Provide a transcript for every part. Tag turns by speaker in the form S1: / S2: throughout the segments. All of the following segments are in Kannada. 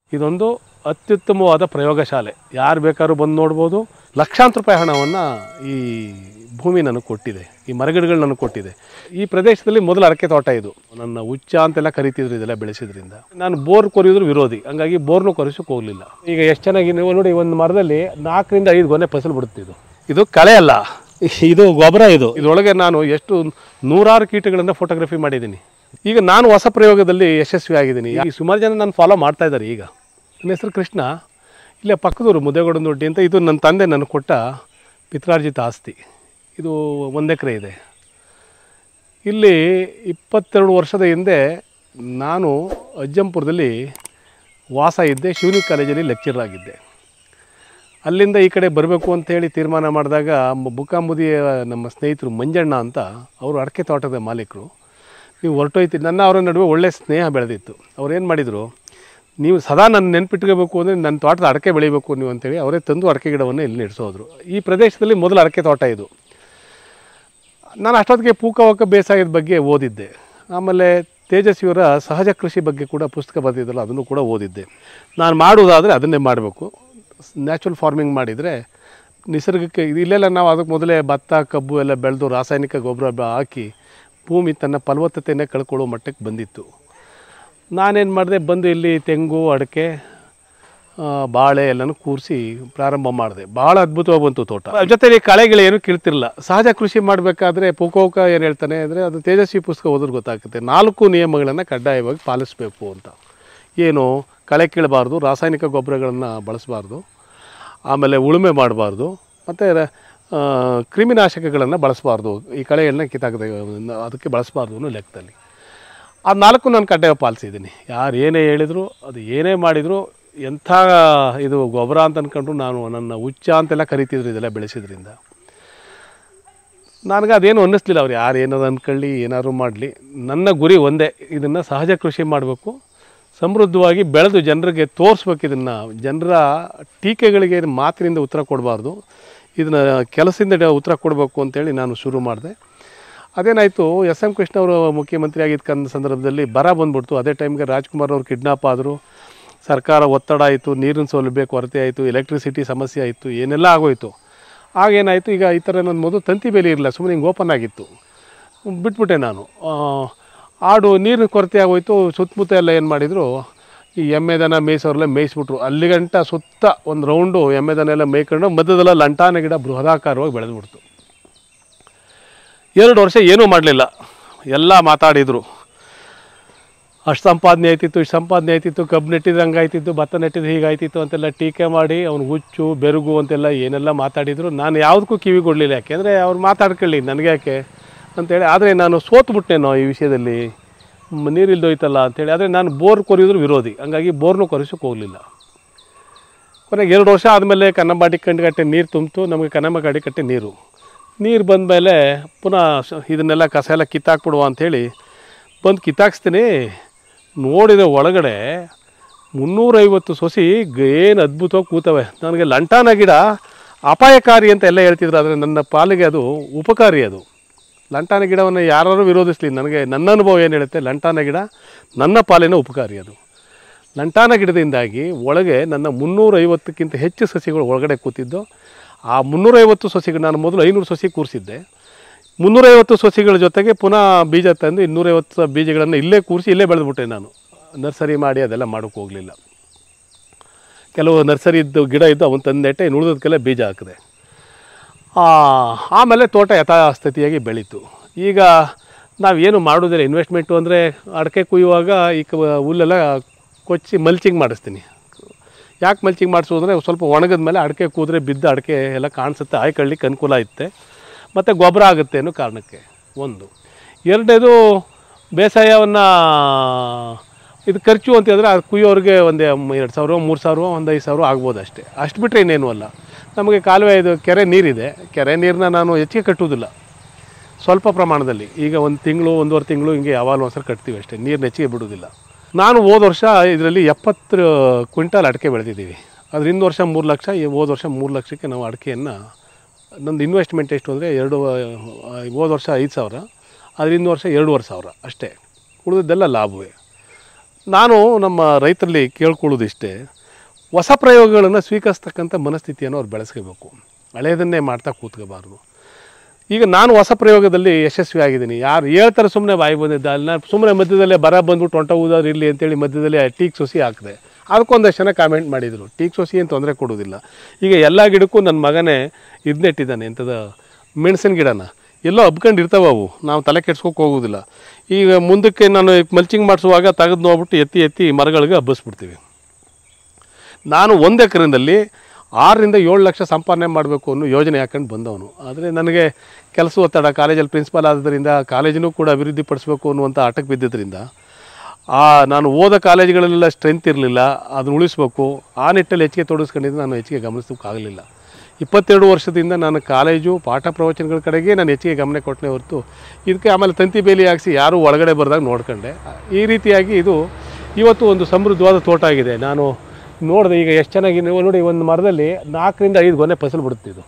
S1: ಇದೊಂದು ಅತ್ಯುತ್ತಮವಾದ ಪ್ರಯೋಗಶಾಲೆ ಯಾರು ಬೇಕಾದ್ರೂ ಬಂದು ನೋಡ್ಬೋದು ಲಕ್ಷಾಂತರ ರೂಪಾಯಿ ಹಣವನ್ನು ಈ ಭೂಮಿ ನನಗೆ ಕೊಟ್ಟಿದೆ ಈ ಮರಗಿಡಗಳು ನನಗೆ ಕೊಟ್ಟಿದೆ ಈ ಪ್ರದೇಶದಲ್ಲಿ ಮೊದಲು ಅರಕೆ ತೋಟ ಇದು ನನ್ನ ಉಚ್ಚ ಅಂತೆಲ್ಲ ಕರಿತಿದ್ರು ಇದೆಲ್ಲ ಬೆಳೆಸಿದ್ರಿಂದ ನಾನು ಬೋರ್ ಕೊರಿಯೋದ್ರ ವಿರೋಧಿ ಹಂಗಾಗಿ ಬೋರ್ನು ಕೊರಿಸೋಕೆ ಹೋಗಲಿಲ್ಲ ಈಗ ಎಷ್ಟು ಚೆನ್ನಾಗಿ ನೀವು ನೋಡಿ ಒಂದು ಮರದಲ್ಲಿ ನಾಲ್ಕರಿಂದ ಐದು ಗೊನೆ ಫಸಲು ಬಿಡುತ್ತೆ ಇದು ಇದು ಕಳೆ ಅಲ್ಲ ಇದು ಗೊಬ್ಬರ ಇದು ಇದರೊಳಗೆ ನಾನು ಎಷ್ಟು ನೂರಾರು ಕೀಟಗಳನ್ನು ಫೋಟೋಗ್ರಫಿ ಮಾಡಿದ್ದೀನಿ ಈಗ ನಾನು ಹೊಸ ಪ್ರಯೋಗದಲ್ಲಿ ಯಶಸ್ವಿ ಆಗಿದ್ದೀನಿ ಈ ಸುಮಾರು ಜನ ನಾನು ಫಾಲೋ ಮಾಡ್ತಾ ಇದ್ದಾರೆ ಈಗ ನನ್ನ ಹೆಸರು ಕೃಷ್ಣ ಇಲ್ಲೇ ಪಕ್ಕದೂರು ಮುದ್ದೆಗೌಡನದೊಡ್ಡಿ ಅಂತ ಇದು ನನ್ನ ತಂದೆ ನನಗೆ ಕೊಟ್ಟ ಪಿತ್ರಾರ್ಜಿತ ಆಸ್ತಿ ಇದು ಒಂದು ಎಕರೆ ಇದೆ ಇಲ್ಲಿ ಇಪ್ಪತ್ತೆರಡು ವರ್ಷದ ಹಿಂದೆ ನಾನು ಅಜ್ಜಂಪುರದಲ್ಲಿ ವಾಸ ಇದ್ದೆ ಶಿವನಿ ಕಾಲೇಜಲ್ಲಿ ಲೆಕ್ಚರ್ ಆಗಿದ್ದೆ ಅಲ್ಲಿಂದ ಈ ಕಡೆ ಬರಬೇಕು ಅಂತೇಳಿ ತೀರ್ಮಾನ ಮಾಡಿದಾಗ ಬುಕ್ಕಾಂಬುದಿಯ ನಮ್ಮ ಸ್ನೇಹಿತರು ಮಂಜಣ್ಣ ಅಂತ ಅವರು ಅಡಕೆ ತೋಟದ ಮಾಲೀಕರು ನೀವು ಹೊರಟೋಯ್ತು ನನ್ನ ಅವರ ನಡುವೆ ಒಳ್ಳೆ ಸ್ನೇಹ ಬೆಳೆದಿತ್ತು ಅವ್ರು ಏನು ಮಾಡಿದರು ನೀವು ಸದಾ ನನ್ನ ನೆನ್ಪಿಟ್ಕೋಬೇಕು ಅಂದರೆ ನನ್ನ ತೋಟದ ಅಡಕೆ ಬೆಳಿಬೇಕು ನೀವು ಅಂತೇಳಿ ಅವರೇ ತಂದು ಅಡಕೆ ಗಿಡವನ್ನು ಇಲ್ಲಿ ನೆಡ್ಸೋದ್ರು ಈ ಪ್ರದೇಶದಲ್ಲಿ ಮೊದಲು ಅಡಕೆ ತೋಟ ಇದು ನಾನು ಅಷ್ಟೊತ್ತಿಗೆ ಪೂಕವಕ ಬೇಸಾಯದ ಬಗ್ಗೆ ಓದಿದ್ದೆ ಆಮೇಲೆ ತೇಜಸ್ವಿಯವರ ಸಹಜ ಕೃಷಿ ಬಗ್ಗೆ ಕೂಡ ಪುಸ್ತಕ ಬರೆದಿದ್ದಲ್ಲ ಅದನ್ನು ಕೂಡ ಓದಿದ್ದೆ ನಾನು ಮಾಡುವುದಾದರೆ ಅದನ್ನೇ ಮಾಡಬೇಕು ನ್ಯಾಚುರಲ್ ಫಾರ್ಮಿಂಗ್ ಮಾಡಿದರೆ ನಿಸರ್ಗಕ್ಕೆ ಇದು ಇಲ್ಲೆಲ್ಲ ನಾವು ಅದಕ್ಕೆ ಮೊದಲೇ ಭತ್ತ ಕಬ್ಬು ಎಲ್ಲ ಬೆಳೆದು ರಾಸಾಯನಿಕ ಗೊಬ್ಬರ ಬ- ಹಾಕಿ ಭೂಮಿ ತನ್ನ ಫಲವತ್ತತೆಯನ್ನೇ ಕಳ್ಕೊಳ್ಳೋ ಮಟ್ಟಕ್ಕೆ ಬಂದಿತ್ತು ನಾನೇನು ಮಾಡಿದೆ ಬಂದು ಇಲ್ಲಿ ತೆಂಗು ಅಡಿಕೆ ಆ, ಬಾಳೆ ಎಲ್ಲನೂ ಕೂರಿಸಿ ಪ್ರಾರಂಭ ಮಾಡಿದೆ ಭಾಳ ಅದ್ಭುತವಾಗಿ ಬಂತು ತೋಟ ಜೊತೆಲಿ ಕಳೆಗಳು ಏನು ಕೀಳ್ತಿರಲಿಲ್ಲ ಸಹಜ ಕೃಷಿ ಮಾಡಬೇಕಾದ್ರೆ ಪುಕೋಕ ಏನು ಹೇಳ್ತಾನೆ ಅಂದರೆ ಅದು ತೇಜಸ್ವಿ ಪುಸ್ತಕ ಓದಿದ್ರೆ ಗೊತ್ತಾಗುತ್ತೆ ನಾಲ್ಕು ನಿಯಮಗಳನ್ನು ಕಡ್ಡಾಯವಾಗಿ ಪಾಲಿಸಬೇಕು ಅಂತ ಏನು ಕಳೆ ಕೀಳಬಾರ್ದು ರಾಸಾಯನಿಕ ಗೊಬ್ಬರಗಳನ್ನು ಬಳಸಬಾರ್ದು ಆಮೇಲೆ ಉಳುಮೆ ಮಾಡಬಾರ್ದು ಮತ್ತು ಕ್ರಿಮಿನಾಶಕಗಳನ್ನು ಬಳಸಬಾರ್ದು ಈ ಕಳೆಗಳನ್ನ ಕಿತ್ತಾಕದೆ ಅದಕ್ಕೆ ಬಳಸಬಾರ್ದು ಅನ್ನೋ ಲೆಕ್ಕದಲ್ಲಿ ಆ ನಾಲ್ಕು ನಾನು ಕಡ್ಡಾಯ ಪಾಲಿಸಿದ್ದೀನಿ ಯಾರು ಏನೇ ಹೇಳಿದ್ರು ಅದು ಏನೇ ಮಾಡಿದ್ರು ಎಂಥ ಇದು ಗೊಬ್ಬರ ಅಂತ ಅಂದ್ಕೊಂಡ್ರು ನಾನು ನನ್ನ ಉಚ್ಚ ಅಂತೆಲ್ಲ ಕರಿತಿದ್ರು ಇದೆಲ್ಲ ಬೆಳೆಸಿದ್ರಿಂದ ನನಗೆ ಅದೇನು ಅನ್ನಿಸ್ಲಿಲ್ಲ ಅವ್ರು ಯಾರು ಏನಾದ್ರು ಅಂದ್ಕೊಳ್ಳಿ ಏನಾದ್ರು ಮಾಡಲಿ ನನ್ನ ಗುರಿ ಒಂದೇ ಇದನ್ನು ಸಹಜ ಕೃಷಿ ಮಾಡಬೇಕು ಸಮೃದ್ಧವಾಗಿ ಬೆಳೆದು ಜನರಿಗೆ ತೋರಿಸ್ಬೇಕು ಇದನ್ನು ಜನರ ಟೀಕೆಗಳಿಗೆ ಮಾತಿನಿಂದ ಉತ್ತರ ಕೊಡಬಾರ್ದು ಇದನ್ನು ಕೆಲಸದಿಂದ ಡ- ಉತ್ತರ ಕೊಡಬೇಕು ಅಂತೇಳಿ ನಾನು ಶುರು ಮಾಡಿದೆ ಅದೇನಾಯಿತು ಎಸ್ ಎಂ ಕೃಷ್ಣ ಅವರು ಮುಖ್ಯಮಂತ್ರಿ ಆಗಿದ್ದ ಕಂದ ಸಂದರ್ಭದಲ್ಲಿ ಬರ ಬಂದ್ಬಿಡ್ತು ಅದೇ ಟೈಮ್ಗೆ ರಾಜ್ಕುಮಾರ್ ಅವರು ಕಿಡ್ನಾಪ್ ಆದರು ಸರ್ಕಾರ ಒತ್ತಡ ಆಯಿತು ನೀರಿನ ಸೌಲಭ್ಯ ಕೊರತೆ ಆಯಿತು ಎಲೆಕ್ಟ್ರಿಸಿಟಿ ಸಮಸ್ಯೆ ಆಯಿತು ಏನೆಲ್ಲ ಆಗೋಯ್ತು ಆಗೇನಾಯಿತು ಈಗ ಈ ಥರ ನನ್ನ ಮೊದಲು ತಂತಿ ಬೇಲಿ ಇರಲಿಲ್ಲ ಸುಮ್ಮನೆ ಹಿಂಗೆ ಓಪನ್ ಆಗಿತ್ತು ಬಿಟ್ಬಿಟ್ಟೆ ನಾನು ಆ, ಆಡು ನೀರಿನ ಕೊರತೆ ಆಗೋಯ್ತು ಸುತ್ತಮುತ್ತ ಎಲ್ಲ ಏನು ಮಾಡಿದರು ಈ ಎಮ್ಮೆ ದನ ಮೇಯ್ಸೋರೆಲ್ಲ ಮೇಯಿಸ್ಬಿಟ್ರು ಅಲ್ಲಿಗಂಟ ಸುತ್ತ ಒಂದು ರೌಂಡು ಎಮ್ಮೆ ದನ ಎಲ್ಲ ಮೇಯ್ಕೊಂಡು ಮಧ್ಯದಲ್ಲ ಲಂಟಾನ ಗಿಡ ಬೃಹದಾಕಾರವಾಗಿ ಬೆಳೆದ್ಬಿಡ್ತು ಎರಡು ವರ್ಷ ಏನೂ ಮಾಡಲಿಲ್ಲ ಎಲ್ಲ ಮಾತಾಡಿದರು ಅಷ್ಟು ಸಂಪಾದನೆ ಆಯ್ತಿತ್ತು ಇಷ್ಟು ಸಂಪಾದನೆ ಆಯ್ತಿತ್ತು ಕಬ್ಬು ನೆಟ್ಟಿದ್ರೆ ಹಂಗಾಯ್ತಿತ್ತು ಭತ್ತ ನೆಟ್ಟಿದ್ರೆ ಹೀಗಾಯ್ತಿತ್ತು ಅಂತೆಲ್ಲ ಟೀಕೆ ಮಾಡಿ ಅವ್ನು ಹುಚ್ಚು ಬೆರುಗು ಅಂತೆಲ್ಲ ಏನೆಲ್ಲ ಮಾತಾಡಿದರು ನಾನು ಯಾವುದಕ್ಕೂ ಕಿವಿ ಕೊಡಲಿಲ್ಲ ಯಾಕೆಂದರೆ ಅವ್ರು ಮಾತಾಡ್ಕೊಳ್ಳಿ ನನಗೆ ಯಾಕೆ ಅಂತೇಳಿ ಆದರೆ ನಾನು ಸೋತ್ಬಿಟ್ಟೆನೋ ಈ ವಿಷಯದಲ್ಲಿ ಮ್, ನೀರಿಲ್ದೋಯ್ತಲ್ಲ ಅಂತೇಳಿ ಆದರೆ ನಾನು ಬೋರ್ ಕೊರಿಯೋದ್ರ ವಿರೋಧಿ ಹಂಗಾಗಿ ಬೋರ್ನು ಕೊರಿಸೋಕೆ ಹೋಗಲಿಲ್ಲ ಕೊನೆಗೆ ಎರಡು ವರ್ಷ ಆದಮೇಲೆ ಕನ್ನಂಬಾಡಿ ಕಂಡುಗಟ್ಟೆ ನೀರು ತುಂಬಿತು ನಮಗೆ ಕನ್ನಂಬಾಡಿ ಕಟ್ಟೆ ನೀರು ನೀರು ಬಂದಮೇಲೆ ಪುನಃ ಸ- ಇದನ್ನೆಲ್ಲ ಕಸ ಎಲ್ಲ ಕಿತ್ತಾಕ್ಬಿಡುವ ಅಂಥೇಳಿ ಬಂದು ಕಿತ್ತಾಕ್ಸ್ತೀನಿ ನೋಡಿದ ಒಳಗಡೆ ಮುನ್ನೂರೈವತ್ತು ಸೊಸಿ ಏನು ಅದ್ಭುತವಾಗಿ ಕೂತವೆ ನನಗೆ ಲಂಟಾನ ಗಿಡ ಅಪಾಯಕಾರಿ ಅಂತ ಎಲ್ಲ ಹೇಳ್ತಿದ್ರು ಆದರೆ ನನ್ನ ಪಾಲಿಗೆ ಅದು ಉಪಕಾರಿ ಅದು ಲಂಟಾನ ಗಿಡವನ್ನು ಯಾರು ವಿರೋಧಿಸಲಿ ನನಗೆ ನನ್ನ ಅನುಭವ ಏನು ಹೇಳುತ್ತೆ ಲಂಟಾನ ಗಿಡ ನನ್ನ ಪಾಲಿನ ಉಪಕಾರಿ ಅದು ಲಂಟಾನ ಗಿಡದಿಂದಾಗಿ ಒಳಗೆ ನನ್ನ ಮುನ್ನೂರೈವತ್ತಕ್ಕಿಂತ ಹೆಚ್ಚು ಸಸಿಗಳು ಒಳಗಡೆ ಕೂತಿದ್ದು ಆ ಮುನ್ನೂರೈವತ್ತು ಸಸಿಗಳು ನಾನು ಮೊದಲು ಐನೂರು ಸಸಿ ಕೂರಿಸಿದ್ದೆ ಮುನ್ನೂರೈವತ್ತು ಸಸಿಗಳ ಜೊತೆಗೆ ಪುನಃ ಬೀಜ ತಂದು ಇನ್ನೂರೈವತ್ತು ಬೀಜಗಳನ್ನು ಇಲ್ಲೇ ಕೂರಿಸಿ ಇಲ್ಲೇ ಬೆಳೆದ್ಬಿಟ್ಟೆ ನಾನು ನರ್ಸರಿ ಮಾಡಿ ಅದೆಲ್ಲ ಮಾಡೋಕ್ಕೆ ಹೋಗಲಿಲ್ಲ ಕೆಲವು ನರ್ಸರಿ ಇದ್ದು ಗಿಡ ಇದ್ದು ಅವನು ತಂದು ನೆಟ್ಟೆ ಇನ್ನು ಉಳಿದದಕ್ಕೆಲ್ಲ ಬೀಜ ಹಾಕಿದೆ ಆ, ಆಮೇಲೆ ತೋಟ ಯಥಾಸ್ಥಿತಿಯಾಗಿ ಬೆಳೀತು ಈಗ ನಾವೇನು ಮಾಡೋದಿಲ್ಲ ಇನ್ವೆಸ್ಟ್ಮೆಂಟು ಅಂದರೆ ಅಡಿಕೆ ಕುಯ್ಯುವಾಗ ಈ ಕ ಹುಲ್ಲೆಲ್ಲ ಕೊಚ್ಚಿ ಮಲ್ಚಿಂಗ್ ಮಾಡಿಸ್ತೀನಿ ಯಾಕೆ ಮಲ್ಚಿಂಗ್ ಮಾಡಿಸೋದು ಅಂದರೆ ಸ್ವಲ್ಪ ಒಣಗಿದ ಮೇಲೆ ಅಡಿಕೆ ಕೂದ್ರೆ ಬಿದ್ದು ಅಡಿಕೆ ಎಲ್ಲ ಕಾಣಿಸುತ್ತೆ ಆಯ್ಕೊಳ್ಳಿಕ್ಕೆ ಅನುಕೂಲ ಇರುತ್ತೆ ಮತ್ತು ಗೊಬ್ಬರ ಆಗುತ್ತೆ ಅನ್ನೋ ಕಾರಣಕ್ಕೆ ಒಂದು ಎರಡನೇದು ಬೇಸಾಯವನ್ನು ಇದು ಖರ್ಚು ಅಂತ ಹೇಳಿದ್ರೆ ಅದು ಕುಯ್ಯೋರಿಗೆ ಒಂದು ಎರಡು ಸಾವಿರ ಮೂರು ಸಾವಿರ ಒಂದು ಐದು ಸಾವಿರ ಆಗ್ಬೋದು ಅಷ್ಟೇ ಅಷ್ಟು ಬಿಟ್ಟರೆ ಇನ್ನೇನು ಅಲ್ಲ ನಮಗೆ ಕಾಲುವೆ ಇದು ಕೆರೆ ನೀರಿದೆ ಕೆರೆ ನೀರನ್ನ ನಾನು ಹೆಚ್ಚಿಗೆ ಕಟ್ಟುವುದಿಲ್ಲ ಸ್ವಲ್ಪ ಪ್ರಮಾಣದಲ್ಲಿ ಈಗ ಒಂದು ತಿಂಗಳು ಒಂದೂವರೆ ತಿಂಗಳು ಹಿಂಗೆ ಯಾವಾಗಲೂ ಒಂದ್ಸಲ ಕಟ್ತೀವಿ ಅಷ್ಟೇ ನೀರು ಹೆಚ್ಚಿಗೆ ಬಿಡೋದಿಲ್ಲ ನಾನು ಹೋದ ವರ್ಷ ಇದರಲ್ಲಿ ಎಪ್ಪತ್ತು ಕ್ವಿಂಟಾಲ್ ಅಡಿಕೆ ಬೆಳೆದಿದ್ದೀವಿ ಅದ್ರ ಹಿಂದೆ ವರ್ಷ ಮೂರು ಲಕ್ಷ ಈ ಹೋದ ವರ್ಷ ಮೂರು ಲಕ್ಷಕ್ಕೆ ನಾವು ಅಡಿಕೆಯನ್ನು ನಂದು ಇನ್ವೆಸ್ಟ್ಮೆಂಟ್ ಎಷ್ಟು ಅಂದರೆ ಎರಡು ಆ, ಹೋದ ವರ್ಷ ಐದು ಸಾವಿರ ಅದ್ರ ಹಿಂದೆ ವರ್ಷ ಎರಡೂವರೆ ಸಾವಿರ ಅಷ್ಟೇ ಉಳಿದದ್ದೆಲ್ಲ ಲಾಭವೇ ನಾನು ನಮ್ಮ ರೈತರಲ್ಲಿ ಕೇಳ್ಕೊಳ್ಳೋದಿಷ್ಟೇ ಹೊಸ ಪ್ರಯೋಗಗಳನ್ನು ಸ್ವೀಕರಿಸ್ತಕ್ಕಂಥ ಮನಸ್ಥಿತಿಯನ್ನು ಅವ್ರು ಬೆಳೆಸ್ಕೋಬೇಕು ಹಳೆಯದನ್ನೇ ಮಾಡ್ತಾ ಕೂತ್ಕೋಬಾರ್ದು ಈಗ ನಾನು ಹೊಸ ಪ್ರಯೋಗದಲ್ಲಿ ಯಶಸ್ವಿ ಆಗಿದ್ದೀನಿ ಯಾರು ಹೇಳ್ತಾರೆ ಸುಮ್ಮನೆ ಬಾಯಿ ಬಂದಿದ್ದ ಅಲ್ಲಿ ನಾನು ಸುಮ್ಮನೆ ಮಧ್ಯದಲ್ಲೇ ಬರ ಬಂದ್ಬಿಟ್ಟು ಹೊಂಟ ಊದೋರು ಇರಲಿ ಅಂತೇಳಿ ಮಧ್ಯದಲ್ಲಿ ಟೀಕ್ ಸೊಸಿ ಹಾಕಿದೆ ಅದಕ್ಕೊಂದಷ್ಟು ಜನ ಕಾಮೆಂಟ್ ಮಾಡಿದರು ಟೀಕ್ ಸೊಸಿ ಏನು ತೊಂದರೆ ಕೊಡೋದಿಲ್ಲ ಈಗ ಎಲ್ಲ ಗಿಡಕ್ಕೂ ನನ್ನ ಮಗನೇ ಇದು ನೆಟ್ಟಿದ್ದಾನೆ ಎಂಥದ ಮೆಣಸಿನ ಗಿಡನ ಎಲ್ಲೋ ಹಬ್ಕೊಂಡು ಇರ್ತಾವೆ ಅವು ನಾವು ತಲೆ ಕೆಡ್ಸ್ಕೊಕ್ ಹೋಗೋದಿಲ್ಲ ಈಗ ಮುಂದಕ್ಕೆ ನಾನು ಮಲ್ಚಿಂಗ್ ಮಾಡಿಸುವಾಗ ತೆಗೆದು ನೋಡ್ಬಿಟ್ಟು ಎತ್ತಿ ಎತ್ತಿ ಮರಗಳಿಗೆ ಹಬ್ಬಿಸ್ಬಿಡ್ತೀವಿ ನಾನು ಒಂದು ಎಕರೆನಲ್ಲಿ ಆರರಿಂದ ಏಳು ಲಕ್ಷ ಸಂಪಾದನೆ ಮಾಡಬೇಕು ಅನ್ನೋ ಯೋಜನೆ ಹಾಕೊಂಡು ಬಂದವನು ಆದರೆ ನನಗೆ ಕೆಲಸ ಒತ್ತಡ ಕಾಲೇಜಲ್ಲಿ ಪ್ರಿನ್ಸಿಪಾಲ್ ಆದ್ದರಿಂದ ಕಾಲೇಜನ್ನು ಕೂಡ ಅಭಿವೃದ್ಧಿ ಪಡಿಸ್ಬೇಕು ಅನ್ನುವಂಥ ಆಟಕ್ಕೆ ಬಿದ್ದಿದ್ದರಿಂದ ಆ ನಾನು ಓದೋ ಕಾಲೇಜುಗಳೆಲ್ಲ ಸ್ಟ್ರೆಂತ್ ಇರಲಿಲ್ಲ ಅದನ್ನ ಉಳಿಸ್ಬೇಕು ಆ ನಿಟ್ಟಲ್ಲಿ ಹೆಚ್ಚಿಗೆ ತೊಡಗಿಸ್ಕೊಂಡಿದ್ದು ನಾನು ಹೆಚ್ಚಿಗೆ ಗಮನಿಸೋಕ್ಕಾಗಲಿಲ್ಲ ಇಪ್ಪತ್ತೆರಡು ವರ್ಷದಿಂದ ನಾನು ಕಾಲೇಜು ಪಾಠ ಪ್ರವಚನಗಳ ಕಡೆಗೆ ನಾನು ಹೆಚ್ಚಿಗೆ ಗಮನ ಕೊಟ್ಟನೆ ಹೊರತು ಇದಕ್ಕೆ ಆಮೇಲೆ ತಂತಿ ಬೇಲಿ ಹಾಕ್ಸಿ ಯಾರೂ ಒಳಗಡೆ ಬರ್ದಾಗ ನೋಡ್ಕೊಂಡೆ ಈ ರೀತಿಯಾಗಿ ಇದು ಇವತ್ತು ಒಂದು ಸಮೃದ್ಧವಾದ ತೋಟ ಆಗಿದೆ ನಾನು ನೋಡಿದೆ ಈಗ ಎಷ್ಟು ಚೆನ್ನಾಗಿ ನೀವು ನೋಡಿ ಒಂದು ಮರದಲ್ಲಿ ನಾಲ್ಕರಿಂದ ಐದು ಗೊನೆ ಫಸಲು ಬಿಡುತ್ತೆ ಇದು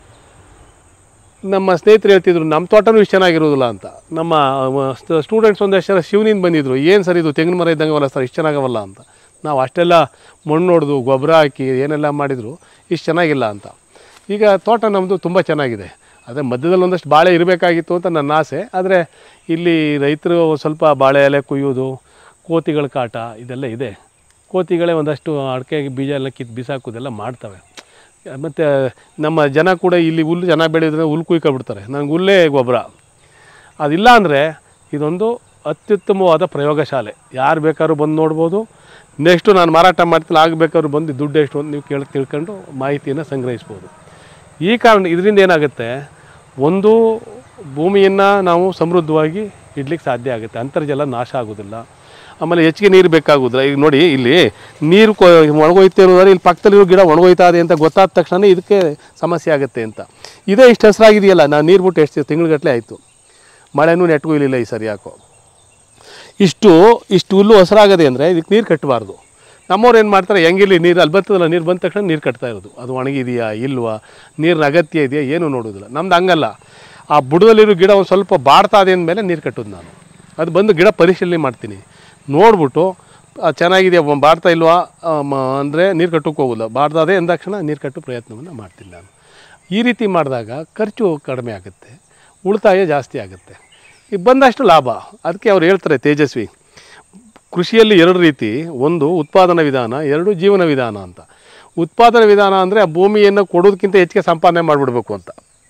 S1: ನಮ್ಮ ಸ್ನೇಹಿತರು ಹೇಳ್ತಿದ್ರು ನಮ್ಮ ತೋಟನೂ ಇಷ್ಟು ಚೆನ್ನಾಗಿರೋದಿಲ್ಲ ಅಂತ ನಮ್ಮ ಸ್ಟೂಡೆಂಟ್ಸ್ ಒಂದಷ್ಟು ಜನ ಶಿವನಿಂದ ಬಂದಿದ್ರು ಏನು ಸರ್ ಇದು ತೆಂಗಿನ ಮರ ಇದ್ದಂಗವಲ್ಲ ಸರ್ ಇಷ್ಟು ಚೆನ್ನಾಗವಲ್ಲ ಅಂತ ನಾವು ಅಷ್ಟೆಲ್ಲ ಮಣ್ಣು ಹೊಡೆದು ಗೊಬ್ಬರ ಹಾಕಿ ಏನೆಲ್ಲ ಮಾಡಿದ್ರು ಇಷ್ಟು ಚೆನ್ನಾಗಿಲ್ಲ ಅಂತ ಈಗ ತೋಟ ನಮ್ಮದು ತುಂಬ ಚೆನ್ನಾಗಿದೆ ಅದೇ ಮಧ್ಯದಲ್ಲಿ ಒಂದಷ್ಟು ಬಾಳೆ ಇರಬೇಕಾಗಿತ್ತು ಅಂತ ನನ್ನ ಆಸೆ ಆದರೆ ಇಲ್ಲಿ ರೈತರು ಸ್ವಲ್ಪ ಬಾಳೆ ಎಲೆ ಕುಯ್ಯೋದು ಕೋತಿಗಳ ಕಾಟ ಇದೆಲ್ಲ ಇದೆ ಕೋತಿಗಳೇ ಒಂದಷ್ಟು ಅಡಿಕೆ ಬೀಜ ಎಲ್ಲ ಕಿತ್ತು ಬಿಸಾಕೋದೆಲ್ಲ ಮಾಡ್ತವೆ ಮತ್ತು ನಮ್ಮ ಜನ ಕೂಡ ಇಲ್ಲಿ ಹುಲ್ಲು ಜನ ಬೆಳೆಯೋದ್ರೆ ಹುಲ್ಲು ಕುಯ್ಕೊಬಿಡ್ತಾರೆ ನನಗೆ ಹುಲ್ಲೇ ಗೊಬ್ಬರ ಅದಿಲ್ಲ ಅಂದರೆ ಇದೊಂದು ಅತ್ಯುತ್ತಮವಾದ ಪ್ರಯೋಗಶಾಲೆ ಯಾರು ಬೇಕಾದ್ರೂ ಬಂದು ನೋಡ್ಬೋದು ನೆಕ್ಸ್ಟು ನಾನು ಮಾರಾಟ ಮಾಡ್ತೀನಿ ಆಗಬೇಕಾದ್ರು ಬಂದು ದುಡ್ಡು ಎಷ್ಟು ಅಂತ ನೀವು ಕೇಳಿ ತಿಳ್ಕೊಂಡು ಮಾಹಿತಿಯನ್ನು ಸಂಗ್ರಹಿಸ್ಬೋದು ಈ ಕಾರಣ ಇದರಿಂದ ಏನಾಗುತ್ತೆ ಒಂದು ಭೂಮಿಯನ್ನು ನಾವು ಸಮೃದ್ಧವಾಗಿ ಇಡ್ಲಿಕ್ಕೆ ಸಾಧ್ಯ ಆಗುತ್ತೆ ಅಂತರ್ಜಲ ನಾಶ ಆಗೋದಿಲ್ಲ ಆಮೇಲೆ ಹೆಚ್ಚಿಗೆ ನೀರು ಬೇಕಾಗೋದಿಲ್ಲ ಈಗ ನೋಡಿ ಇಲ್ಲಿ ನೀರು ಕೊ ಒಣಗೋಯ್ತು ಅನ್ನೋದಾದ್ರೆ ಇಲ್ಲಿ ಪಕ್ಕದಲ್ಲಿರೋ ಗಿಡ ಒಣಗೋಯ್ತಾ ಇದೆ ಅಂತ ಗೊತ್ತಾದ ತಕ್ಷಣ ಇದಕ್ಕೆ ಸಮಸ್ಯೆ ಆಗುತ್ತೆ ಅಂತ ಇದೇ ಇಷ್ಟು ಹೆಸರಾಗಿದೆಯಲ್ಲ ನಾನು ನೀರು ಬಿಟ್ಟು ಎಷ್ಟು ತಿಂಗಳಗಟ್ಟಲೆ ಆಯಿತು ಮಳೆನೂ ನೆಟ್ಗೂ ಇಲ್ಲಿಲ್ಲ ಈ ಸರಿ ಯಾಕೋ ಇಷ್ಟು ಇಷ್ಟು ಹುಲ್ಲು ಹಸಿರಾಗದೆ ಅಂದರೆ ಇದಕ್ಕೆ ನೀರು ಕಟ್ಟಬಾರ್ದು ನಮ್ಮವ್ರು ಏನು ಮಾಡ್ತಾರೆ ಹೆಂಗಿಲ್ಲಿ ನೀರು ಅಲ್ಲಿ ಬರ್ತದಲ್ಲ ನೀರು ಬಂದ ತಕ್ಷಣ ನೀರು ಕಟ್ತಾ ಇರೋದು ಅದು ಒಣಗಿದೆಯಾ ಇಲ್ವಾ ನೀರಿನ ಅಗತ್ಯ ಇದೆಯಾ ಏನೂ ನೋಡೋದಿಲ್ಲ ನಮ್ದು ಹಂಗಲ್ಲ ಆ ಬುಡದಲ್ಲಿರೋ ಗಿಡ ಒಂದು ಸ್ವಲ್ಪ ಬಾಡ್ತಾ ಇದೆ ಅಂದಮೇಲೆ ನೀರು ಕಟ್ಟೋದು ನಾನು ಅದು ಬಂದು ಗಿಡ ಪರಿಶೀಲನೆ ಮಾಡ್ತೀನಿ ನೋಡ್ಬಿಟ್ಟು ಅದು ಚೆನ್ನಾಗಿದೆಯಾ ಬ- ಬಾಡ್ತಾ ಇಲ್ವಾ ಅಂದರೆ ನೀರು ಕಟ್ಟೋಕೆ ಹೋಗೋಲ್ಲ ಬಾಡ್ದಾದೆ ಅಂದಾಕ್ಷಣ ನೀರು ಕಟ್ಟೋ ಪ್ರಯತ್ನವನ್ನು ಮಾಡ್ತೀನಿ ನಾನು ಈ ರೀತಿ ಮಾಡಿದಾಗ ಖರ್ಚು ಕಡಿಮೆ ಆಗುತ್ತೆ ಉಳಿತಾಯ ಜಾಸ್ತಿ ಆಗುತ್ತೆ ಈಗ ಬಂದಷ್ಟು ಲಾಭ ಅದಕ್ಕೆ ಅವ್ರು ಹೇಳ್ತಾರೆ ತೇಜಸ್ವಿ ಕೃಷಿಯಲ್ಲಿ ಎರಡು ರೀತಿ ಒಂದು ಉತ್ಪಾದನಾ ವಿಧಾನ ಎರಡು ಜೀವನ ವಿಧಾನ ಅಂತ ಉತ್ಪಾದನಾ ವಿಧಾನ ಅಂದರೆ ಆ ಭೂಮಿಯನ್ನು ಕೊಡೋದಕ್ಕಿಂತ ಹೆಚ್ಚಿಗೆ ಸಂಪಾದನೆ ಮಾಡಿಬಿಡ್ಬೇಕು ಅಂತ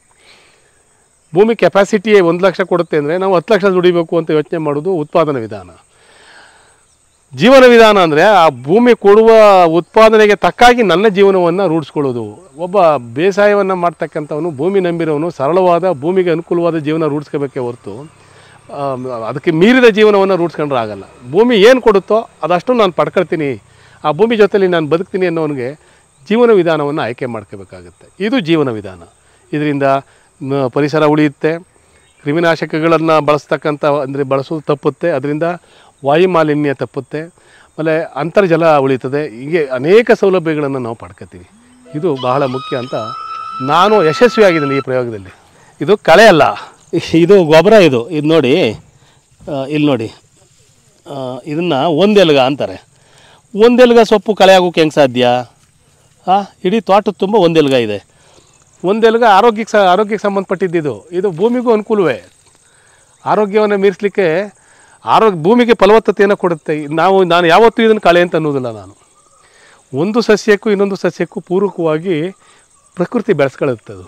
S1: ಭೂಮಿ ಕೆಪಾಸಿಟಿ ಒಂದು ಲಕ್ಷ ಕೊಡುತ್ತೆ ಅಂದರೆ ನಾವು ಹತ್ತು ಲಕ್ಷ ದುಡಿಬೇಕು ಅಂತ ಯೋಚನೆ ಮಾಡೋದು ಉತ್ಪಾದನಾ ವಿಧಾನ ಜೀವನ ವಿಧಾನ ಅಂದರೆ ಆ ಭೂಮಿ ಕೊಡುವ ಉತ್ಪಾದನೆಗೆ ತಕ್ಕಾಗಿ ನನ್ನ ಜೀವನವನ್ನು ರೂಢಿಸ್ಕೊಳ್ಳೋದು ಒಬ್ಬ ಬೇಸಾಯವನ್ನು ಮಾಡ್ತಕ್ಕಂಥವನು ಭೂಮಿ ನಂಬಿರೋನು ಸರಳವಾದ ಭೂಮಿಗೆ ಅನುಕೂಲವಾದ ಜೀವನ ರೂಢಿಸ್ಕೋಬೇಕೇ ಹೊರತು ಆ, ಅದಕ್ಕೆ ಮೀರಿದ ಜೀವನವನ್ನು ರೂಢಿಸ್ಕೊಂಡ್ರೆ ಆಗಲ್ಲ ಭೂಮಿ ಏನು ಕೊಡುತ್ತೋ ಅದಷ್ಟು ನಾನು ಪಡ್ಕೊಳ್ತೀನಿ ಆ ಭೂಮಿ ಜೊತೆಲಿ ನಾನು ಬದುಕ್ತೀನಿ ಅನ್ನೋನಿಗೆ ಜೀವನ ವಿಧಾನವನ್ನು ಆಯ್ಕೆ ಮಾಡ್ಕೋಬೇಕಾಗುತ್ತೆ ಇದು ಜೀವನ ವಿಧಾನ ಇದರಿಂದ ನ- ಪರಿಸರ ಉಳಿಯುತ್ತೆ ಕ್ರಿಮಿನಾಶಕಗಳನ್ನು ಬಳಸ್ತಕ್ಕಂಥ ಅಂದರೆ ಬಳಸೋದು ತಪ್ಪುತ್ತೆ ಅದರಿಂದ ವಾಯು ಮಾಲಿನ್ಯ ತಪ್ಪುತ್ತೆ ಆಮೇಲೆ ಅಂತರ್ಜಲ ಉಳಿತದೆ ಹೀಗೆ ಅನೇಕ ಸೌಲಭ್ಯಗಳನ್ನು ನಾವು ಪಡ್ಕೋತೀವಿ ಇದು ಬಹಳ ಮುಖ್ಯ ಅಂತ ನಾನು ಯಶಸ್ವಿಯಾಗಿದ್ದೀನಿ ಈ ಪ್ರಯೋಗದಲ್ಲಿ ಇದು ಕಳೆ ಅಲ್ಲ ಇದು ಗೊಬ್ಬರ ಇದು ಇದು ನೋಡಿ ಆ, ಇಲ್ಲಿ ನೋಡಿ ಇದನ್ನು ಒಂದೆಲ್ಗ ಅಂತಾರೆ ಒಂದೆಲ್ಗ ಸೊಪ್ಪು ಕಳೆ ಆಗೋಕೆ ಹೆಂಗೆ ಸಾಧ್ಯ ಹಾಂ ಇಡೀ ತೋಟದ ತುಂಬ ಒಂದೆಲ್ಗ ಇದೆ ಒಂದೆಲ್ಗ ಆರೋಗ್ಯಕ್ಕೆ ಸ ಆರೋಗ್ಯಕ್ಕೆ ಸಂಬಂಧಪಟ್ಟಿದ್ದಿದು ಇದು ಭೂಮಿಗೂ ಅನುಕೂಲವೇ ಆರೋಗ್ಯವನ್ನು ಮೀರಿಸಲಿಕ್ಕೆ ಆರೋಗ್ಯ ಭೂಮಿಗೆ ಫಲವತ್ತತೆಯನ್ನು ಕೊಡುತ್ತೆ ನಾವು ನಾನು ಯಾವತ್ತೂ ಇದನ್ನು ಕಳೆ ಅಂತ ಅನ್ನೋದಿಲ್ಲ ನಾನು ಒಂದು ಸಸ್ಯಕ್ಕೂ ಇನ್ನೊಂದು ಸಸ್ಯಕ್ಕೂ ಪೂರಕವಾಗಿ ಪ್ರಕೃತಿ ಬೆಳೆಸ್ಕೊಳ್ಳುತ್ತೆ ಅದು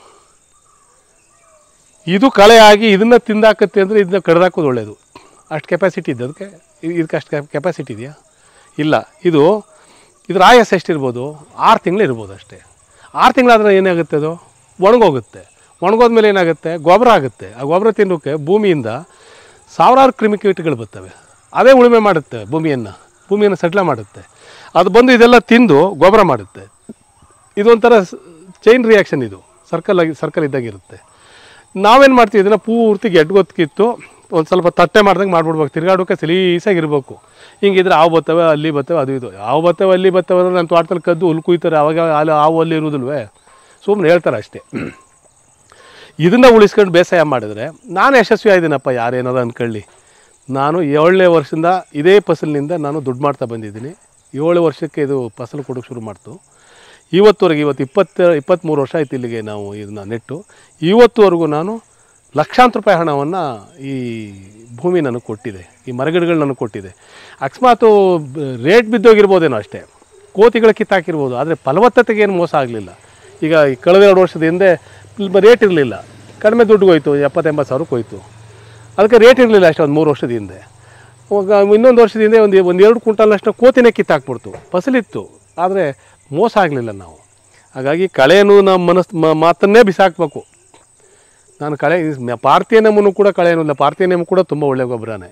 S1: ಇದು ಕಳೆ ಆಗಿ ಇದನ್ನು ತಿಂದಾಕತ್ತೆ ಅಂದರೆ ಇದನ್ನ ಕಡ್ದಾಕೋದು ಒಳ್ಳೆಯದು ಅಷ್ಟು ಕೆಪಾಸಿಟಿ ಇದೆ ಅದಕ್ಕೆ ಇದಕ್ಕೆ ಅಷ್ಟು ಕೆಪಾಸಿಟಿ ಇದೆಯಾ ಇಲ್ಲ ಇದು ಇದ್ರ ಆಯಸ್ ಎಷ್ಟಿರ್ಬೋದು ಆರು ತಿಂಗಳು ಇರ್ಬೋದು ಅಷ್ಟೇ ಆರು ತಿಂಗಳಾದ್ರೆ ಏನಾಗುತ್ತೆ ಅದು ಒಣಗೋಗುತ್ತೆ ಒಣಗೋದ್ಮೇಲೆ ಏನಾಗುತ್ತೆ ಗೊಬ್ಬರ ಆಗುತ್ತೆ ಆ ಗೊಬ್ಬರ ತಿನ್ನೋಕ್ಕೆ ಭೂಮಿಯಿಂದ ಸಾವಿರಾರು ಕ್ರಿಮಿಕೀಟಗಳು ಬರ್ತವೆ ಅದೇ ಉಳುಮೆ ಮಾಡುತ್ತೆ ಭೂಮಿಯನ್ನು ಭೂಮಿಯನ್ನು ಸಡ್ಲ ಮಾಡುತ್ತೆ ಅದು ಬಂದು ಇದೆಲ್ಲ ತಿಂದು ಗೊಬ್ಬರ ಮಾಡುತ್ತೆ ಇದೊಂಥರ ಚೈನ್ ರಿಯಾಕ್ಷನ್ ಇದು ಸರ್ಕಲ್ ಆಗಿ ಸರ್ಕಲ್ ಇದ್ದಾಗಿರುತ್ತೆ ನಾವೇನು ಮಾಡ್ತೀವಿ ಇದನ್ನು ಪೂರ್ತಿ ಗೆಡ್ಗೊತ್ತಿತ್ತು ಒಂದು ಸ್ವಲ್ಪ ತಟ್ಟೆ ಮಾಡ್ದಂಗೆ ಮಾಡ್ಬಿಡ್ಬೇಕು ತಿರ್ಗಾಡೋಕೆ ಸಲೀಸಾಗಿರ್ಬೇಕು ಹಿಂಗಿದ್ರೆ ಹಾವು ಬರ್ತವೆ ಅಲ್ಲಿ ಬರ್ತವೆ ಅದು ಇದು ಹಾವು ಬರ್ತವೆ ಅಲ್ಲಿ ಬರ್ತವೆ ಅಂದ್ರೆ ನನ್ನ ತೋಟದಲ್ಲಿ ಕದ್ದು ಹುಲ್ ಕುಯ್ತಾರೆ ಅವಾಗ ಅಲ್ಲಿ ಹಾವು ಅಲ್ಲಿ ಇರೋದಿಲ್ವೇ ಸುಮ್ಮನೆ ಹೇಳ್ತಾರೆ ಅಷ್ಟೇ ಇದನ್ನು ಉಳಿಸ್ಕೊಂಡು ಬೇಸಾಯ ಮಾಡಿದ್ರೆ ನಾನು ಯಶಸ್ವಿ ಆದ್ದೀನಪ್ಪ ಯಾರೇನಾದ್ರು ಅಂದ್ಕೊಳ್ಳಿ ನಾನು ಏಳನೇ ವರ್ಷದಿಂದ ಇದೇ ಫಸಲಿನಿಂದ ನಾನು ದುಡ್ಡು ಮಾಡ್ತಾ ಬಂದಿದ್ದೀನಿ ಏಳು ವರ್ಷಕ್ಕೆ ಇದು ಫಸಲು ಕೊಡೋಕ್ಕೆ ಶುರು ಮಾಡ್ತು ಇವತ್ತುವರೆಗೆ ಇವತ್ತು ಇಪ್ಪತ್ತು ಇಪ್ಪತ್ತ್ಮೂರು ವರ್ಷ ಆಯ್ತು ಇಲ್ಲಿಗೆ ನಾವು ಇದನ್ನ ನೆಟ್ಟು ಇವತ್ತುವರೆಗೂ ನಾನು ಲಕ್ಷಾಂತರ ರೂಪಾಯಿ ಹಣವನ್ನು ಈ ಭೂಮಿ ನನಗೆ ಕೊಟ್ಟಿದೆ ಈ ಮರಗಿಡಗಳು ನನಗೆ ಕೊಟ್ಟಿದೆ ಅಕಸ್ಮಾತು ರೇಟ್ ಬಿದ್ದೋಗಿರ್ಬೋದೇನೋ ಅಷ್ಟೇ ಕೋತಿಗಳು ಕಿತ್ತಾಕಿರ್ಬೋದು ಆದರೆ ಫಲವತ್ತತೆಗೆ ಏನು ಮೋಸ ಆಗಲಿಲ್ಲ ಈಗ ಈ ಕಳೆದ ಎರಡು ವರ್ಷದ ಹಿಂದೆ ರೇಟ್ ಇರಲಿಲ್ಲ ಕಡಿಮೆ ದುಡ್ಡು ಹೋಯ್ತು ಎಪ್ಪತ್ತೆಂಬತ್ತು ಸಾವಿರಕ್ಕೆ ಹೋಯ್ತು ಅದಕ್ಕೆ ರೇಟ್ ಇರಲಿಲ್ಲ ಅಷ್ಟೇ ಒಂದು ಮೂರು ವರ್ಷದ ಹಿಂದೆ ಅವಾಗ ಇನ್ನೊಂದು ವರ್ಷದ ಹಿಂದೆ ಒಂದು ಒಂದು ಎರಡು ಕ್ವಿಂಟಲ್ನಷ್ಟು ಕೋತಿನೇ ಕಿತ್ತಾಕ್ಬಿಡ್ತು ಫಸಲಿತ್ತು ಆದರೆ ಮೋಸ ಆಗಲಿಲ್ಲ ನಾವು ಹಾಗಾಗಿ ಕಳೆಯನ್ನು ನಮ್ಮ ಮನಸ್ ಮ- ಮಾತನ್ನೇ ಬಿಸಾಕಬೇಕು ನಾನು ಕಳೆ ಭಾರತೀಯ ನೆಮ್ಮನು ಕೂಡ ಕಳೆ ಅನ್ನೋಲ್ಲ ಭಾರತೀಯ ನೆಮ್ಮ ಕೂಡ ತುಂಬ ಒಳ್ಳೆಯ ಗೊಬ್ಬರನೇ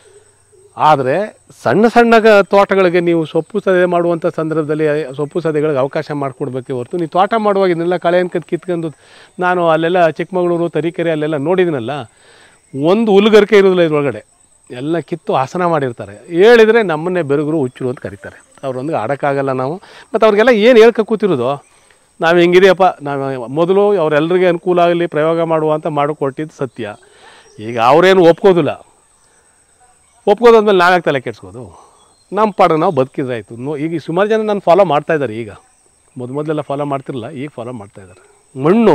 S1: ಆದರೆ ಸಣ್ಣ ಸಣ್ಣ ಗ- ತೋಟಗಳಿಗೆ ನೀವು ಸೊಪ್ಪು ಸದೆ ಮಾಡುವಂಥ ಸಂದರ್ಭದಲ್ಲಿ ಸೊಪ್ಪು ಸದೆಗಳಿಗೆ ಅವಕಾಶ ಮಾಡಿಕೊಡ್ಬೇಕೆ ಹೊರತು ನೀವು ತೋಟ ಮಾಡುವಾಗ ಇದನ್ನೆಲ್ಲ ಕಳೆ ಅನ್ಕತ್ ಕಿತ್ಕೊಂಡು ನಾನು ಅಲ್ಲೆಲ್ಲ ಚಿಕ್ಕಮಗಳೂರು ತರೀಕೆರೆ ಅಲ್ಲೆಲ್ಲ ನೋಡಿದ್ದೀನಲ್ಲ ಒಂದು ಹುಲ್ಗರಿಕೆ ಇರೋದಿಲ್ಲ ಇದ್ರೊಳಗಡೆ ಎಲ್ಲ ಕಿತ್ತು ಆಸನ ಮಾಡಿರ್ತಾರೆ ಹೇಳಿದರೆ ನಮ್ಮನ್ನೇ ಬೆರಗರು ಹುಚ್ಚರು ಅಂತ ಕರೀತಾರೆ ಅವ್ರೊಂದಿಗೆ ಆಡೋಕ್ಕಾಗಲ್ಲ ನಾವು ಮತ್ತು ಅವ್ರಿಗೆಲ್ಲ ಏನು ಹೇಳ್ಕ ಕೂತಿರೋದು ನಾವು ಹೆಂಗಿದೆಯಪ್ಪ ನಾವು ಮೊದಲು ಅವರೆಲ್ಲರಿಗೆ ಅನುಕೂಲ ಆಗಲಿ ಪ್ರಯೋಗ ಮಾಡುವ ಅಂತ ಮಾಡಿಕೊಟ್ಟಿದ್ದು ಸತ್ಯ ಈಗ ಅವರೇನು ಒಪ್ಕೋದಿಲ್ಲ ಒಪ್ಕೋದಾದ್ಮೇಲೆ ನಾವ್ಯಾಕೆ ತಲೆ ಕೆಡ್ಸ್ಕೋದು ನಮ್ಮ ಪಾಡ ನಾವು ಬದುಕಿದ್ರಾಯ್ತು ನೋ ಈಗ ಸುಮಾರು ಜನ ನಾನು ಫಾಲೋ ಮಾಡ್ತಾ ಇದ್ದಾರೆ ಈಗ ಮೊದಲು ಮೊದಲೆಲ್ಲ ಫಾಲೋ ಮಾಡ್ತಿರಲಿಲ್ಲ ಈಗ ಫಾಲೋ ಮಾಡ್ತಾ ಇದ್ದಾರೆ ಮಣ್ಣು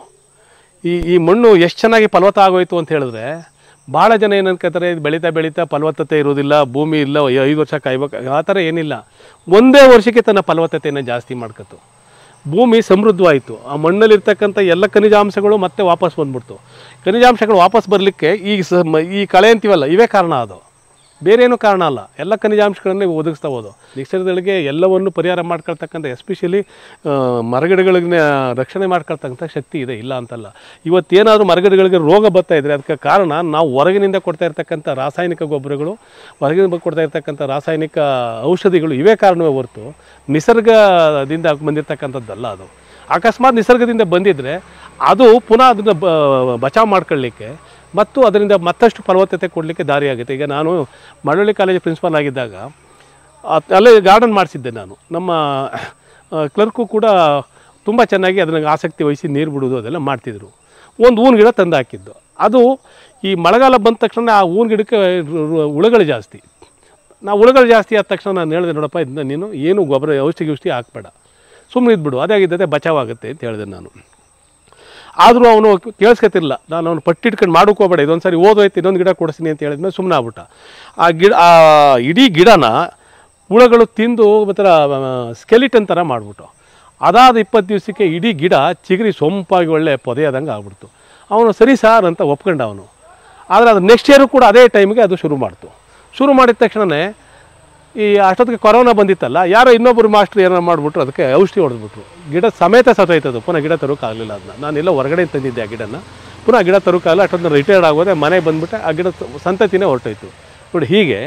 S1: ಈ ಈ ಮಣ್ಣು ಎಷ್ಟು ಚೆನ್ನಾಗಿ ಫಲವತ್ತ ಆಗೋಯ್ತು ಅಂತ ಹೇಳಿದ್ರೆ ಭಾಳ ಜನ ಏನು ಅನ್ಕೋತಾರೆ ಇದು ಬೆಳೀತಾ ಬೆಳೀತಾ ಫಲವತ್ತತೆ ಇರೋದಿಲ್ಲ ಭೂಮಿ ಇಲ್ಲ ಐ- ಐದು ವರ್ಷ ಕಾಯ್ಬೇಕು ಆ ಥರ ಏನಿಲ್ಲ ಒಂದೇ ವರ್ಷಕ್ಕೆ ತನ್ನ ಫಲವತ್ತತೆಯನ್ನು ಜಾಸ್ತಿ ಮಾಡ್ಕೊತು ಭೂಮಿ ಸಮೃದ್ಧವಾಯಿತು ಆ ಮಣ್ಣಲ್ಲಿರ್ತಕ್ಕಂಥ ಎಲ್ಲ ಖನಿಜಾಂಶಗಳು ಮತ್ತೆ ವಾಪಸ್ ಬಂದ್ಬಿಡ್ತು ಖನಿಜಾಂಶಗಳು ವಾಪಸ್ ಬರಲಿಕ್ಕೆ ಈ ಸ ಮ- ಈ ಕಳೆ ಅಂತೀವಲ್ಲ ಇವೇ ಕಾರಣ ಅದು ಬೇರೆ ಏನೂ ಕಾರಣ ಅಲ್ಲ ಎಲ್ಲ ಖನಿಜಾಂಶಗಳನ್ನ ಇವು ಒದಗಿಸ್ತಾ ಹೋದು ನಿಸರ್ಗಗಳಿಗೆ ಎಲ್ಲವನ್ನು ಪರಿಹಾರ ಮಾಡ್ಕೊಳ್ತಕ್ಕಂಥ ಎಸ್ಪೆಷಲಿ ಮರಗಿಡಗಳಿಗೆ ರಕ್ಷಣೆ ಮಾಡ್ಕೊಳ್ತಕ್ಕಂಥ ಶಕ್ತಿ ಇದೆ ಇಲ್ಲ ಅಂತಲ್ಲ ಇವತ್ತೇನಾದರೂ ಮರಗಿಡಗಳಿಗೆ ರೋಗ ಬರ್ತಾ ಇದ್ರೆ ಅದಕ್ಕೆ ಕಾರಣ ನಾವು ಹೊರಗಿನಿಂದ ಕೊಡ್ತಾ ಇರ್ತಕ್ಕಂಥ ರಾಸಾಯನಿಕ ಗೊಬ್ಬರಗಳು ಹೊರಗಿನಿಂದ ಕೊಡ್ತಾ ಇರ್ತಕ್ಕಂಥ ರಾಸಾಯನಿಕ ಔಷಧಿಗಳು ಇವೇ ಕಾರಣವೇ ಹೊರತು ನಿಸರ್ಗದಿಂದ ಬಂದಿರತಕ್ಕಂಥದ್ದಲ್ಲ ಅದು ಅಕಸ್ಮಾತ್ ನಿಸರ್ಗದಿಂದ ಬಂದಿದ್ದರೆ ಅದು ಪುನಃ ಅದನ್ನು ಬ ಬಚಾವ್ ಮಾಡ್ಕೊಳ್ಳಿಕ್ಕೆ ಮತ್ತು ಅದರಿಂದ ಮತ್ತಷ್ಟು ಫಲವತ್ತತೆ ಕೊಡಲಿಕ್ಕೆ ದಾರಿಯಾಗುತ್ತೆ ಈಗ ನಾನು ಮಳವಳ್ಳಿ ಕಾಲೇಜ್ ಪ್ರಿನ್ಸಿಪಾಲ್ ಆಗಿದ್ದಾಗ ಅತ್- ಅಲ್ಲೇ ಗಾರ್ಡನ್ ಮಾಡಿಸಿದ್ದೆ ನಾನು ನಮ್ಮ ಕ್ಲರ್ಕು ಕೂಡ ತುಂಬ ಚೆನ್ನಾಗಿ ಅದನ್ನ ಆಸಕ್ತಿ ವಹಿಸಿ ನೀರು ಬಿಡೋದು ಅದೆಲ್ಲ ಮಾಡ್ತಿದ್ರು ಒಂದು ಹೂವಿನ ಗಿಡ ತಂದು ಹಾಕಿದ್ದು ಅದು ಈ ಮಳೆಗಾಲ ಬಂದ ತಕ್ಷಣ ಆ ಹೂವಿನ ಗಿಡಕ್ಕೆ ರು- ರು- ಹುಳುಗಳು ಜಾಸ್ತಿ ನಾವು ಹುಳುಗಳು ಜಾಸ್ತಿ ಆದ ತಕ್ಷಣ ನಾನು ಹೇಳಿದೆ ನೋಡಪ್ಪ ಇದನ್ನ ನೀನು ಏನು ಗೊಬ್ಬರ ಔಷಧಿ ಗಿಷ್ಟಿ ಹಾಕ್ಬೇಡ ಸುಮ್ಮನೆ ಇದ್ಬಿಡು ಅದಾಗಿದ್ದತೆ ಬಚಾವಾಗುತ್ತೆ ಅಂತ ಹೇಳಿದೆ ನಾನು ಆದರೂ ಅವನು ಕೇಳಿಸ್ಕೊತಿರ್ಲಿಲ್ಲ ನಾನು ಅವನು ಪಟ್ಟಿಟ್ಕೊಂಡು ಮಾಡೋಕೆ ಹೋಗ್ಬೇಡ ಇದೊಂದು ಸರಿ ಓದೋಯ್ತು ಇನ್ನೊಂದು ಗಿಡ ಕೊಡಿಸ್ತೀನಿ ಅಂತ ಹೇಳಿದ್ಮೇಲೆ ಸುಮ್ಮನೆ ಆಗ್ಬಿಟ್ಟ ಆ ಗಿಡ ಆ ಇಡೀ ಗಿಡನ ಹುಳಗಳು ತಿಂದು ಒಂಥರ ಸ್ಕೆಲಿಟನ್ ಥರ ಮಾಡಿಬಿಟ್ಟು ಅದಾದ ಇಪ್ಪತ್ತು ದಿವಸಕ್ಕೆ ಇಡೀ ಗಿಡ ಚಿಗುರಿ ಸೊಂಪಾಗಿ ಒಳ್ಳೆ ಪೊದೆಯಾದಂಗೆ ಆಗ್ಬಿಡ್ತು ಅವನು ಸರಿ ಸಾರ್ ಅಂತ ಒಪ್ಕೊಂಡ ಅವನು ಆದರೆ ಅದು ನೆಕ್ಸ್ಟ್ ಇಯರು ಕೂಡ ಅದೇ ಟೈಮಿಗೆ ಅದು ಶುರು ಮಾಡ್ತು ಶುರು ಮಾಡಿದ ತಕ್ಷಣವೇ ಈ ಅಷ್ಟೊತ್ತಿಗೆ ಕೊರೋನಾ ಬಂದಿತ್ತಲ್ಲ ಯಾರೋ ಇನ್ನೊಬ್ಬರು ಮಾಸ್ಟ್ರು ಏನೋ ಮಾಡಿಬಿಟ್ರು ಅದಕ್ಕೆ ಔಷಧಿ ಹೊಡೆದ್ಬಿಟ್ರು ಗಿಡ ಸಮೇತ ಸತ್ತೋಯ್ತದು ಪುನಃ ಗಿಡ ತರೋಕ್ಕಾಗಲಿಲ್ಲ ಅದನ್ನ ನಾನೆಲ್ಲ ಹೊರಗಡೆ ತಂದಿದ್ದೆ ಆ ಗಿಡನ ಪುನಃ ಗಿಡ ತರೋಕ್ಕಾಗಲ್ಲ ಅಷ್ಟೊಂದು ರಿಟೈರ್ಡ್ ಆಗೋದೆ ಮನೆಗೆ ಬಂದ್ಬಿಟ್ಟೆ ಆ ಗಿಡ ಸಂತತಿನೇ ಹೊರಟೋಯ್ತು ನೋಡಿ ಹೀಗೆ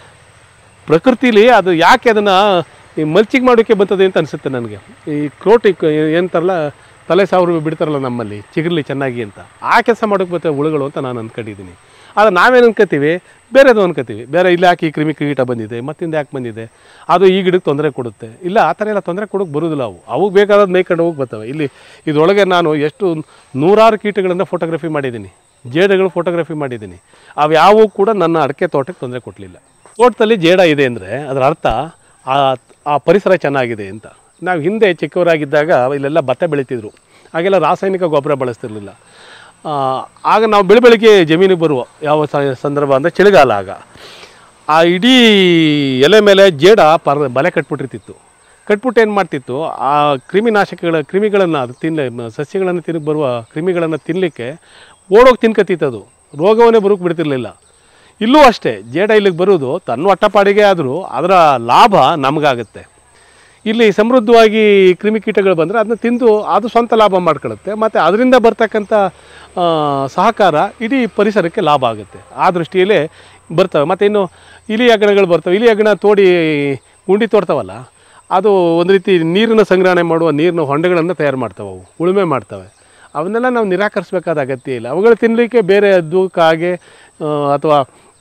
S1: ಪ್ರಕೃತಿಲಿ ಅದು ಯಾಕೆ ಅದನ್ನು ಈ ಮಲ್ಚಿಂಗ್ ಮಾಡೋಕ್ಕೆ ಬಂತದೆ ಅಂತ ಅನಿಸುತ್ತೆ ನನಗೆ ಈ ಕ್ರೋಟಿಕ್ ಏನಂತಾರಲ್ಲ ತಲೆ ಸಾವಿರ ಬಿಡ್ತಾರಲ್ಲ ನಮ್ಮಲ್ಲಿ ಚಿಗುರ್ಲಿ ಚೆನ್ನಾಗಿ ಅಂತ ಆ ಕೆಲಸ ಮಾಡೋಕ್ಕೆ ಬರ್ತವೆ ಹುಳುಗಳು ಅಂತ ನಾನು ಅಂದ್ಕೊಂಡಿದ್ದೀನಿ ಆದರೆ ನಾವೇನು ಅನ್ಕೋತೀವಿ ಬೇರೆದು ಅನ್ಕೋತೀವಿ ಬೇರೆ ಇಲ್ಲಿ ಯಾಕೆ ಈ ಕ್ರಿಮಿ ಕೀಟ ಬಂದಿದೆ ಮತ್ತಿಂದ ಯಾಕೆ ಬಂದಿದೆ ಅದು ಈ ಗಿಡಕ್ಕೆ ತೊಂದರೆ ಕೊಡುತ್ತೆ ಇಲ್ಲ ಆ ಥರ ಎಲ್ಲ ತೊಂದರೆ ಕೊಡೋಕೆ ಬರೋದಿಲ್ಲ ಅವು ಅವು ಬೇಕಾದ ಮೇಯ್ಕೊಂಡು ಹೋಗಿ ಬರ್ತವೆ ಇಲ್ಲಿ ಇದರೊಳಗೆ ನಾನು ಎಷ್ಟು ನೂರಾರು ಕೀಟಗಳನ್ನು ಫೋಟೋಗ್ರಫಿ ಮಾಡಿದ್ದೀನಿ ಜೇಡಗಳು ಫೋಟೋಗ್ರಫಿ ಮಾಡಿದ್ದೀನಿ ಅವು ಯಾವೂ ಕೂಡ ನನ್ನ ಅಡಿಕೆ ತೋಟಕ್ಕೆ ತೊಂದರೆ ಕೊಡಲಿಲ್ಲ ತೋಟದಲ್ಲಿ ಜೇಡ ಇದೆ ಅಂದರೆ ಅದರ ಅರ್ಥ ಆ ಆ ಪರಿಸರ ಚೆನ್ನಾಗಿದೆ ಅಂತ ನಾವು ಹಿಂದೆ ಚಿಕ್ಕವರಾಗಿದ್ದಾಗ ಇಲ್ಲೆಲ್ಲ ಭತ್ತ ಬೆಳೀತಿದ್ರು ಆಗೆಲ್ಲ ರಾಸಾಯನಿಕ ಗೊಬ್ಬರ ಬಳಸ್ತಿರ್ಲಿಲ್ಲ ಆ, ಆಗ ನಾವು ಬೆಳಿ ಬೆಳಿಗ್ಗೆ ಜಮೀನಿಗೆ ಬರುವ ಯಾವ ಸ- ಸಂದರ್ಭ ಅಂದರೆ ಚಳಿಗಾಲ ಆಗ ಆ ಇಡೀ ಎಲೆ ಮೇಲೆ ಜೇಡ ಪರ್ ಬಲೆ ಕಟ್ಬಿಟ್ಟಿರ್ತಿತ್ತು ಕಟ್ಬಿಟ್ಟು ಏನು ಮಾಡ್ತಿತ್ತು ಆ ಕ್ರಿಮಿನಾಶಕಗಳ ಕ್ರಿಮಿಗಳನ್ನು ಅದು ತಿನ್ನ ಮ- ಸಸ್ಯಗಳನ್ನು ತಿನ್ನಕ್ಕೆ ಬರುವ ಕ್ರಿಮಿಗಳನ್ನು ತಿನ್ನಲಿಕ್ಕೆ ಓಡೋಗಿ ತಿನ್ಕತ್ತಿತ್ತು ಅದು ರೋಗವನ್ನೇ ಬರೋಕ್ಕೆ ಬಿಡ್ತಿರ್ಲಿಲ್ಲ ಇಲ್ಲೂ ಅಷ್ಟೇ ಜೇಡ ಇಲ್ಲಿಗೆ ಬರೋದು ತನ್ನ ಹೊಟ್ಟಪಾಡಿಗೆ ಆದರೂ ಅದರ ಲಾಭ ನಮಗಾಗುತ್ತೆ ಇಲ್ಲಿ ಸಮೃದ್ಧವಾಗಿ ಕ್ರಿಮಿಕೀಟಗಳು ಬಂದರೆ ಅದನ್ನ ತಿಂದು ಅದು ಸ್ವಂತ ಲಾಭ ಮಾಡ್ಕೊಳ್ಳುತ್ತೆ ಮತ್ತು ಅದರಿಂದ ಬರ್ತಕ್ಕಂಥ ಆ, ಸಹಕಾರ ಇಡೀ ಪರಿಸರಕ್ಕೆ ಲಾಭ ಆಗುತ್ತೆ ಆ ದೃಷ್ಟಿಯಲ್ಲೇ ಬರ್ತವೆ ಮತ್ತು ಇನ್ನು ಇಲಿ ಅಗಣಗಳು ಬರ್ತವೆ ಇಲಿ ಅಗಣ ತೋಡಿ ಗುಂಡಿ ತೋಡ್ತಾವಲ್ಲ ಅದು ಒಂದು ರೀತಿ ನೀರನ್ನು ಸಂಗ್ರಹಣೆ ಮಾಡುವ ನೀರಿನ ಹೊಂಡೆಗಳನ್ನು ತಯಾರು ಮಾಡ್ತವೆ ಅವು ಉಳುಮೆ ಮಾಡ್ತವೆ ಅವನ್ನೆಲ್ಲ ನಾವು ನಿರಾಕರಿಸಬೇಕಾದ ಅಗತ್ಯ ಇಲ್ಲ ಅವುಗಳು ತಿನ್ನಲಿಕ್ಕೆ ಬೇರೆ ಹದ್ದು ಕಾಗೆ ಆ, ಅಥವಾ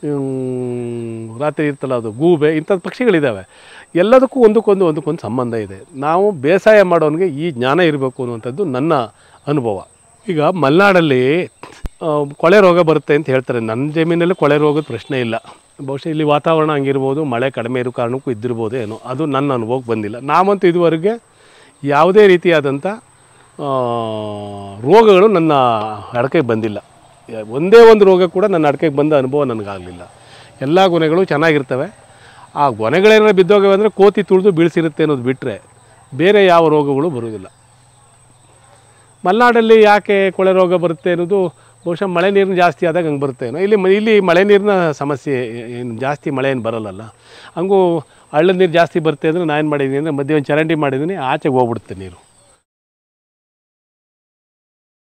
S1: ಹ್ಮ್, ರಾತ್ರಿ ಇರ್ತಲ್ಲ ಅದು ಗೂಬೆ ಇಂಥದ್ದು ಪಕ್ಷಿಗಳಿದ್ದಾವೆ ಎಲ್ಲದಕ್ಕೂ ಒಂದಕ್ಕೊಂದು ಒಂದಕ್ಕೊಂದು ಸಂಬಂಧ ಇದೆ ನಾವು ಬೇಸಾಯ ಮಾಡೋನಿಗೆ ಈ ಜ್ಞಾನ ಇರಬೇಕು ಅನ್ನುವಂಥದ್ದು ನನ್ನ ಅನುಭವ ಈಗ ಮಲೆನಾಡಲ್ಲಿ ಆ, ಕೊಳೆ ರೋಗ ಬರುತ್ತೆ ಅಂತ ಹೇಳ್ತಾರೆ ನನ್ನ ಜಮೀನಲ್ಲಿ ಕೊಳೆ ರೋಗದ ಪ್ರಶ್ನೆ ಇಲ್ಲ ಬಹುಶಃ ಇಲ್ಲಿ ವಾತಾವರಣ ಹಂಗಿರ್ಬೋದು ಮಳೆ ಕಡಿಮೆ ಇರೋ ಕಾರಣಕ್ಕೂ ಇದ್ದಿರ್ಬೋದು ಏನೋ ಅದು ನನ್ನ ಅನುಭವಕ್ಕೆ ಬಂದಿಲ್ಲ ನಾವಂತೂ ಇದುವರೆಗೆ ಯಾವುದೇ ರೀತಿಯಾದಂಥ ಆ, ರೋಗಗಳು ನನ್ನ ಅಡಕೆಗೆ ಬಂದಿಲ್ಲ ಯ- ಒಂದೇ ಒಂದು ರೋಗ ಕೂಡ ನನ್ನ ಅಡಕೆಗೆ ಬಂದ ಅನುಭವ ನನಗಾಗಲಿಲ್ಲ ಎಲ್ಲ ಗೊನೆಗಳು ಚೆನ್ನಾಗಿರ್ತವೆ ಆ ಗೊನೆಗಳೇನಾದ್ರು ಬಿದ್ದೋಗವೆ ಅಂದರೆ ಕೋತಿ ತುಳಿದು ಬೀಳಿಸಿರುತ್ತೆ ಅನ್ನೋದು ಬಿಟ್ಟರೆ ಬೇರೆ ಯಾವ ರೋಗಗಳು ಬರುವುದಿಲ್ಲ ಮಲೆನಾಡಲ್ಲಿ ಯಾಕೆ ಕೊಳೆ ರೋಗ ಬರುತ್ತೆ ಅನ್ನೋದು ಬಹುಶಃ ಮಳೆ ನೀರಿನ ಜಾಸ್ತಿ ಆದಾಗ ಹಂಗೆ ಬರುತ್ತೆ ಏನೋ ಇಲ್ಲಿ ಮ- ಇಲ್ಲಿ ಮಳೆ ನೀರಿನ ಸಮಸ್ಯೆ ಏನು ಜಾಸ್ತಿ ಮಳೆ ಏನು ಬರಲ್ಲಲ್ಲ ಹಂಗೂ ಹಳ್ಳದ ನೀರು ಜಾಸ್ತಿ ಬರುತ್ತೆ ಅಂದರೆ ನಾನು ಏನು ಮಾಡಿದ್ದೀನಿ ಅಂದರೆ ಮಧ್ಯೆ ಒಂದು ಚರಂಡಿ ಮಾಡಿದ್ದೀನಿ ಆಚೆಗೆ ಹೋಗ್ಬಿಡುತ್ತೆ ನೀರು